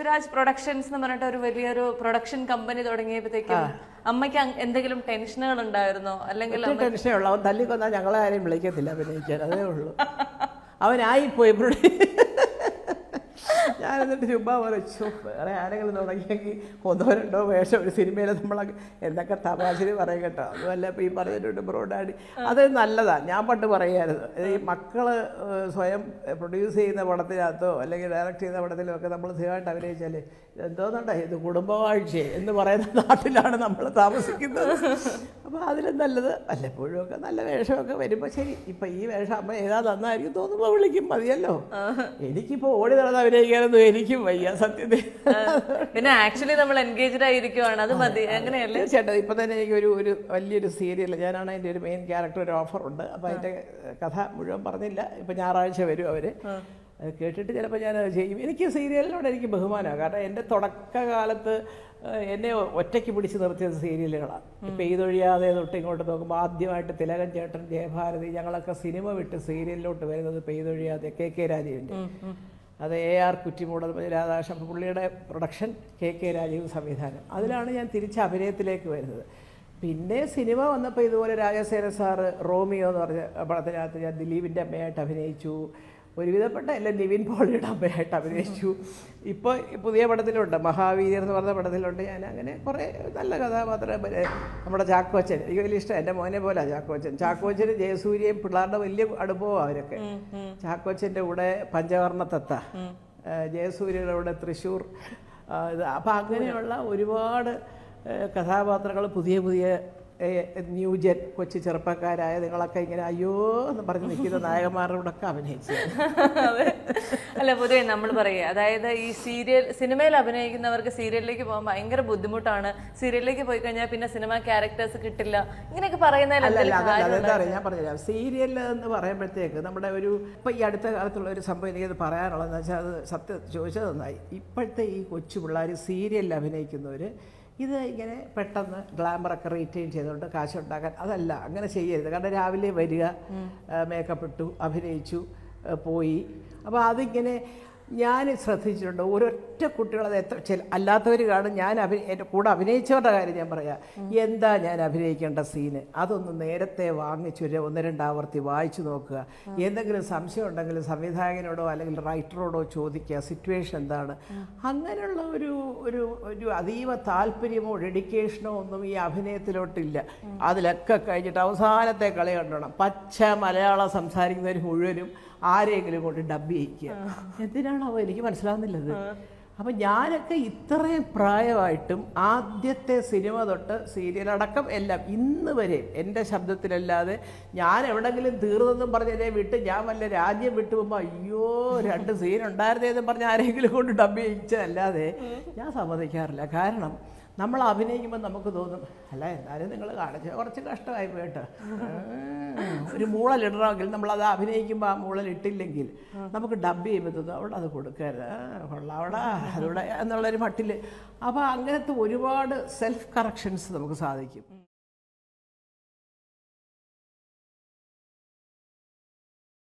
Vishwaraj productions എന്ന് പറഞ്ഞിട്ട് ഒരു വലിയൊരു പ്രൊഡക്ഷൻ കമ്പനി തുടങ്ങിയപ്പോഴത്തേക്കും അമ്മയ്ക്ക് അങ് എന്തെങ്കിലും ടെൻഷനുകൾ ഉണ്ടായിരുന്നോ അല്ലെങ്കിൽ ഒറ്റ ടെൻഷനേ ഉള്ളൂ അവൻ തല്ലിക്കൊന്നാൽ ഞങ്ങളെ ആരെയും വിളിക്കത്തില്ല അഭിനയിക്കാൻ അതേ ഉള്ളൂ അവനായിപ്പോയി ഇവിടെ ഞാൻ എന്നിട്ട് ചുമ്മാ പറഞ്ഞു വേറെ ആരെങ്കിലും തുടങ്ങിയെങ്കിൽ ഒന്നോ രണ്ടോ വേഷം ഒരു സിനിമയിൽ നമ്മൾ എന്തൊക്കെ തമാശന് പറയും കേട്ടോ അതുമല്ല ഇപ്പോൾ ഈ പറഞ്ഞിട്ടുണ്ട് ബ്രോഡാഡി അത് നല്ലതാണ് ഞാൻ പണ്ട് പറയായിരുന്നു ഈ മക്കള് ഏഹ്, സ്വയം പ്രൊഡ്യൂസ് ചെയ്യുന്ന പടത്തിനകത്തോ അല്ലെങ്കിൽ ഡയറക്റ്റ് ചെയ്യുന്ന പടത്തിലോ ഒക്കെ നമ്മൾ സ്ഥിരമായിട്ട് അഭിനയിച്ചാൽ എന്തോന്നുണ്ടോ ഇത് കുടുംബവാഴ്ച എന്ന് പറയുന്ന നാട്ടിലാണ് നമ്മൾ താമസിക്കുന്നത് അപ്പോൾ അതിലും നല്ലത് വല്ലപ്പോഴും ഒക്കെ നല്ല വേഷമൊക്കെ വരുമ്പോൾ ശരി ഇപ്പം ഈ വേഷം അമ്മ ഏതാ നന്നായിരിക്കും തോന്നുമ്പോൾ വിളിക്കും മതിയല്ലോ എനിക്കിപ്പോൾ ഓടി നടന്ന് അഭിനയിക്കാനൊന്നും എനിക്കും വയ്യ സത്യത്തിൽ പിന്നെ ആക്ച്വലി നമ്മൾ എൻഗേജ്ഡ് ആയിരിക്കുവാണ് അത് മതി അങ്ങനെയല്ലേ തീർച്ചയായിട്ടും ഇപ്പം തന്നെ എനിക്ക് ഒരു ഒരു വലിയൊരു സീരിയൽ ഞാനാണ് അതിൻ്റെ ഒരു മെയിൻ ക്യാരക്ടർ ഒരു ഓഫർ ഉണ്ട് അപ്പോൾ അതിൻ്റെ കഥ മുഴുവൻ പറഞ്ഞില്ല ഇപ്പം ഞായറാഴ്ച വരും അവർ അത് കേട്ടിട്ട് ചിലപ്പോൾ ഞാൻ അത് ചെയ്യും എനിക്ക് സീരിയലിനോട് എനിക്ക് ബഹുമാനമാണ് കാരണം എൻ്റെ തുടക്കകാലത്ത് ഏഹ്, എന്നെ ഒറ്റയ്ക്ക് പിടിച്ച് നിർത്തിയത് സീരിയലുകളാണ് ഇപ്പം ഇതൊഴിയാതെ തൊട്ട് ഇങ്ങോട്ട് നോക്കുമ്പോൾ ആദ്യമായിട്ട് തിലകൻ ചേട്ടൻ ജയഭാരതി ഞങ്ങളൊക്കെ സിനിമ വിട്ട് സീരിയലിലോട്ട് വരുന്നത് പെയ്തൊഴിയാതെ കെ കെ രാജീവിൻ്റെ അത് എ ആർ കുറ്റിമൂടൽ രാധാകൃഷ്ണൻ പുള്ളിയുടെ പ്രൊഡക്ഷൻ കെ കെ രാജീവ് സംവിധാനം അതിലാണ് ഞാൻ തിരിച്ച് അഭിനയത്തിലേക്ക് വരുന്നത് പിന്നെ സിനിമ വന്നപ്പോൾ ഇതുപോലെ രാജസേന സാറ് റോമിയോ എന്ന് പറഞ്ഞ പടത്തിനകത്ത് ഞാൻ ദിലീപിൻ്റെ അമ്മയായിട്ട് അഭിനയിച്ചു ഒരുവിധപ്പെട്ട എല്ലാം നിവിൻ പോളിയുടെ അമ്മയായിട്ട് അഭിനയിച്ചു ഇപ്പോൾ പുതിയ പടത്തിലുണ്ട് മഹാവീര്യർ എന്ന് പറഞ്ഞ പടത്തിലുണ്ട് ഞാൻ അങ്ങനെ കുറേ നല്ല കഥാപാത്രം പിന്നെ നമ്മുടെ ചാക്കോച്ചൻ എനിക്ക് വലിയ ഇഷ്ടം എൻ്റെ മോനെ പോലെ ചാക്കോച്ചൻ ചാക്കോച്ചനും ജയസൂര്യയും പിള്ളേരുടെ വലിയ അടുപ്പവും അവരൊക്കെ ചാക്കോച്ചൻ്റെ കൂടെ പഞ്ചവർണ്ണത്തത്ത ജയസൂര്യയുടെ കൂടെ തൃശ്ശൂർ ആ, ഇത് അപ്പം അങ്ങനെയുള്ള ഒരുപാട് കഥാപാത്രങ്ങൾ പുതിയ പുതിയ ന്യൂജൻ കൊച്ചു ചെറുപ്പക്കാരായ നിങ്ങളൊക്കെ ഇങ്ങനെ അയ്യോ എന്ന് പറഞ്ഞ് നിൽക്കുന്ന നായകന്മാരുടെ കൂടെ ഒക്കെ അഭിനയിച്ചു അതെ. അല്ല പൊതുവെ നമ്മൾ പറയുക അതായത് ഈ സീരിയൽ സിനിമയിൽ അഭിനയിക്കുന്നവർക്ക് സീരിയലിലേക്ക് പോകാൻ ഭയങ്കര ബുദ്ധിമുട്ടാണ് സീരിയലിലേക്ക് പോയി കഴിഞ്ഞാൽ പിന്നെ സിനിമ ക്യാരക്ടേഴ്സ് കിട്ടില്ല ഇങ്ങനെയൊക്കെ പറയുന്നതിൽ അല്ല അല്ല എന്തെങ്കിലും അതല്ല അതെന്താ പറയുക ഞാൻ പറഞ്ഞുതരാം സീരിയൽ എന്ന് പറയുമ്പോഴത്തേക്ക് നമ്മുടെ ഒരു ഇപ്പം ഈ അടുത്ത കാലത്തുള്ള ഒരു സംഭവം എനിക്കത് പറയാനുള്ളതെന്ന് വെച്ചാൽ അത് സത്യം ചോദിച്ചത് നന്നായി ഇപ്പോഴത്തെ ഈ കൊച്ചു പിള്ളേർ സീരിയലിൽ അഭിനയിക്കുന്നവർ ഇത് ഇങ്ങനെ പെട്ടെന്ന് ഗ്ലാമറൊക്കെ റീറ്റെയിൻ ചെയ്തുകൊണ്ട് കാശുണ്ടാക്കാൻ അതല്ല അങ്ങനെ ചെയ്യരുത് കാരണം രാവിലെ വരിക മേക്കപ്പ് ഇട്ടു അഭിനയിച്ചു ആ, പോയി അപ്പോൾ അതിങ്ങനെ ഞാൻ ശ്രദ്ധിച്ചിട്ടുണ്ട് ഒരൊറ്റ കുട്ടികളത് എത്ര ചില അല്ലാത്തവർ കാണും ഞാൻ അഭി എൻ്റെ കൂടെ അഭിനയിച്ചവരുടെ കാര്യം ഞാൻ പറയാം എന്താ ഞാൻ അഭിനയിക്കേണ്ട സീന് അതൊന്ന് നേരത്തെ വാങ്ങിച്ചു ഒരു ഒന്ന് രണ്ടാവർത്തി വായിച്ചു നോക്കുക എന്തെങ്കിലും സംശയം ഉണ്ടെങ്കിൽ സംവിധായകനോടോ അല്ലെങ്കിൽ റൈറ്ററോടോ ചോദിക്കുക സിറ്റുവേഷൻ എന്താണ് അങ്ങനെയുള്ള ഒരു ഒരു ഒരു അതീവ താല്പര്യമോ ഡെഡിക്കേഷനോ ഒന്നും ഈ അഭിനയത്തിലോട്ടില്ല അതിലൊക്കെ കഴിഞ്ഞിട്ട് അവസാനത്തെ കളി കണ്ടോണം പച്ച മലയാളം സംസാരിക്കുന്നവർ മുഴുവനും ആരെങ്കിലും കൊണ്ട് ഡബ് ചെയ്യിക്കുക എന്തിനാണോ എനിക്ക് മനസ്സിലാവുന്നില്ലത് അപ്പം ഞാനൊക്കെ ഇത്രയും പ്രായമായിട്ടും ആദ്യത്തെ സിനിമ തൊട്ട് സീരിയൽ അടക്കം എല്ലാം ഇന്ന് വരെ എൻ്റെ ശബ്ദത്തിലല്ലാതെ ഞാൻ എവിടെങ്കിലും തീർന്നെന്നും പറഞ്ഞതിനെ വിട്ട് ഞാൻ വല്ല രാജ്യം വിട്ടു പോകുമ്പോൾ അയ്യോ രണ്ട് സീൻ ഉണ്ടായിരുന്നേന്നും പറഞ്ഞ് ആരെങ്കിലും കൊണ്ട് ഡബ് ചെയ്യിച്ചതല്ലാതെ ഞാൻ സമ്മതിക്കാറില്ല കാരണം നമ്മൾ അഭിനയിക്കുമ്പോൾ നമുക്ക് തോന്നും അല്ല എന്നാലും നിങ്ങൾ കാണിച്ച കുറച്ച് കഷ്ടമായി പോയിട്ട് ഒരു മൂളലിടണമെങ്കിൽ നമ്മളത് അഭിനയിക്കുമ്പോൾ ആ മൂളലിട്ടില്ലെങ്കിൽ നമുക്ക് ഡബ് ചെയ്യുമ്പോൾ തോന്നും അവിടെ അത് കൊടുക്കരുത് ആ, കൊള്ളാം അവിടെ അതിവിടെ എന്നുള്ളൊരു മട്ടിൽ അപ്പോൾ അങ്ങനത്തെ ഒരുപാട് സെൽഫ് കറക്ഷൻസ് നമുക്ക് സാധിക്കും